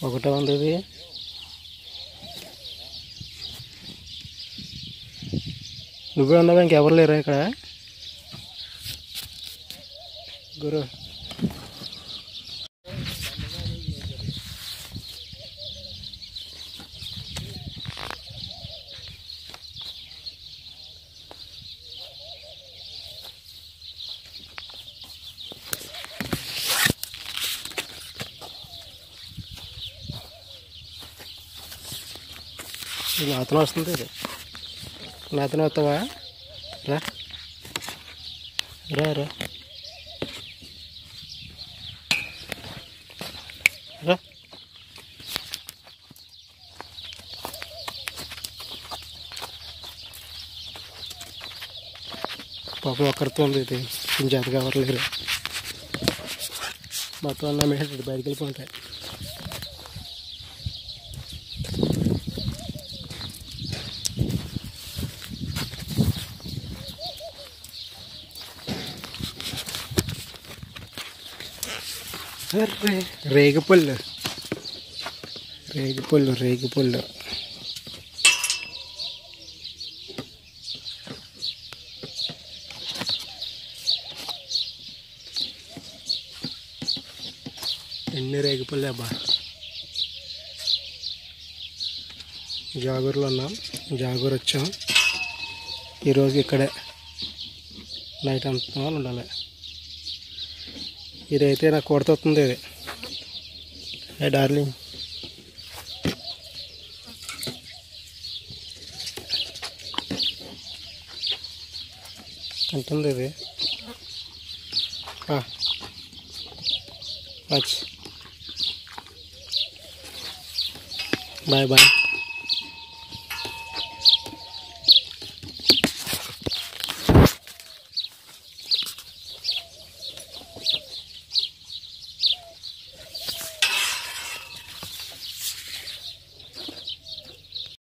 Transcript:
ఒకటే ఉంది ఇది నువ్వే ఉన్నావా ఇంకెవరు లేరా ఇక్కడ గురు ఇది నాతను వస్తుంది ఇది నాతను వస్తావా రా రా రా రా పాపం ఒక్కరితో ఉంది ఇది ఇంజాత కావట్లేదు మొత్తం అన్న మేసేది బయటికి వెళ్ళిపోతాయి అర్రే రేగిపళ్ళు రేగిపళ్ళు రేగిపళ్ళు ఎన్ని రేగిపళ్ళు అబ్బా జాగూరులో ఉన్నాం జాగూరు వచ్చాం ఈరోజు ఇక్కడే నైట్ అంతా ఉండాలి ఇదైతే నాకు కొడుతుంది ఇది ఏ డార్లింగ్ ఉంటుంది ఇది బాయ్ బాయ్